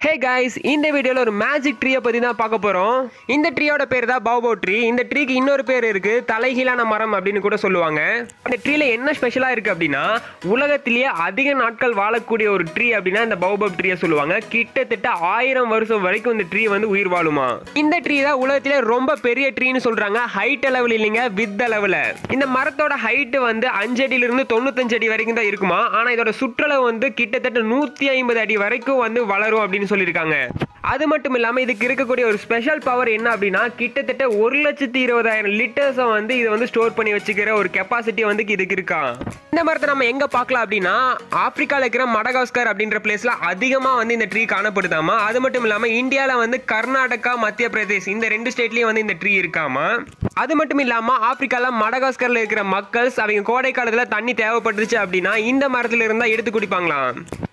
hey guys இந்த வீடியோவில் ஒரு மேஜிக் ட்ரீயை பற்றி தான் பார்க்க போகிறோம் இந்த ட்ரீயோட பேர் தான் பாபோ ட்ரீ இந்த ட்ரீக்கு இன்னொரு பேர் இருக்குது தலைகீழான மரம் அப்படின்னு கூட சொல்லுவாங்க இந்த ட்ரீல என்ன ஸ்பெஷலாக இருக்குது அப்படின்னா உலகத்திலேயே அதிக நாட்கள் வாழக்கூடிய ஒரு ட்ரீ அப்படின்னா இந்த பௌபப் ட்ரீயை சொல்லுவாங்க கிட்டத்தட்ட ஆயிரம் வருஷம் வரைக்கும் இந்த ட்ரீ வந்து உயிர் வாழுமா இந்த ட்ரீ தான் உலகத்திலே ரொம்ப பெரிய ட்ரீன்னு சொல்கிறாங்க ஹைட் அளவில் இல்லைங்க வித் அளவில் இந்த மரத்தோட ஹைட்டு வந்து அஞ்சு அடியிலிருந்து தொண்ணூத்தஞ்சு அடி வரைக்கும் தான் இருக்குமா ஆனால் இதோட சுற்றளவு வந்து கிட்டத்தட்ட நூற்றி ஐம்பது அடி வரைக்கும் வந்து வளரும் அப்படின்னு சொல்லியிருக்காங்க அது மட்டும் இல்லாமல் இதுக்கு இருக்கக்கூடிய ஒரு ஸ்பெஷல் பவர் என்ன அப்படின்னா கிட்டத்தட்ட ஒரு லட்சத்தி இருபதாயிரம் லிட்டர்ஸை வந்து இதை வந்து ஸ்டோர் பண்ணி வச்சுக்கிற ஒரு கெப்பாசிட்டி வந்து இதுக்கு இருக்கா இந்த மரத்தை நம்ம எங்கே பார்க்கலாம் அப்படின்னா ஆப்பிரிக்காவில் இருக்கிற மடகாஸ்கர் அப்படின்ற பிளேஸில் அதிகமாக வந்து இந்த ட்ரீ காணப்படுதாமா அது மட்டும் இல்லாமல் இந்தியாவில் வந்து கர்நாடகா மத்திய பிரதேஷ் இந்த ரெண்டு ஸ்டேட்லேயும் வந்து இந்த ட்ரீ இருக்காமா அது மட்டும் இல்லாமல் ஆப்பிரிக்காவில் மடகாஸ்கரில் இருக்கிற மக்கள்ஸ் அவங்க கோடை காலத்தில் தண்ணி தேவைப்பட்டுச்சு அப்படின்னா இந்த மரத்துல இருந்தால் எடுத்து குடிப்பாங்களாம்